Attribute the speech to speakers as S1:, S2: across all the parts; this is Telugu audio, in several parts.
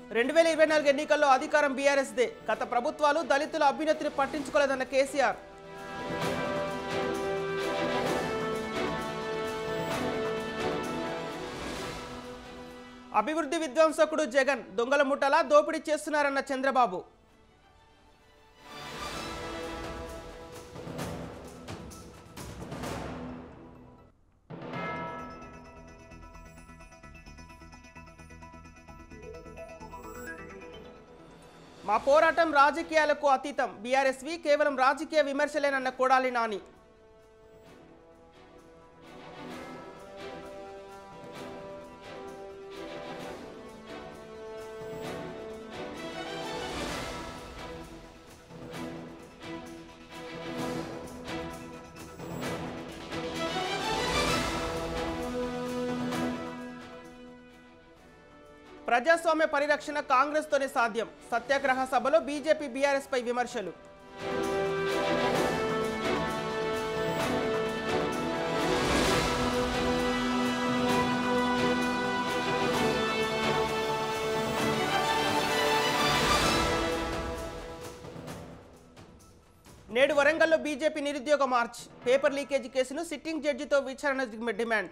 S1: రెండు వేల ఇరవై నాలుగు ఎన్నికల్లో అధికారం బీఆర్ఎస్దే గత ప్రభుత్వాలు దళితుల అభ్యున్నతిని పట్టించుకోలేదన్న కేసీఆర్ అభివృద్ధి విధ్వంసకుడు జగన్ దొంగల ముఠలా దోపిడీ చేస్తున్నారన్న చంద్రబాబు మా పోరాటం రాజకీయాలకు అతీతం బీఆర్ఎస్వి కేవలం రాజకీయ విమర్శలేనన్న కొడాలి నాని ప్రజాస్వామ్య పరిరక్షణ కాంగ్రెస్తోనే సాధ్యం సత్యాగ్రహ సభలో బీజేపీ బీఆర్ఎస్ పై విమర్శలు నేడు వరంగల్లో బీజేపీ నిరుద్యోగ మార్చ్ పేపర్ లీకేజీ కేసును సిట్టింగ్ జడ్జితో విచారణ డిమాండ్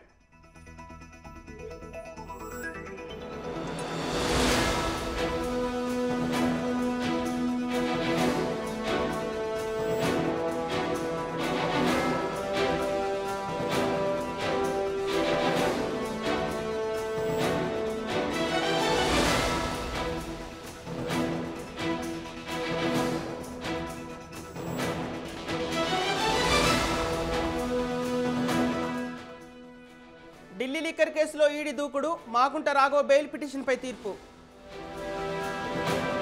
S1: ఢిల్లీ లీకర్ కేసులో ఈడీ దూకుడు మాగుంట రాఘవ బెయిల్ పిటిషన్పై తీర్పు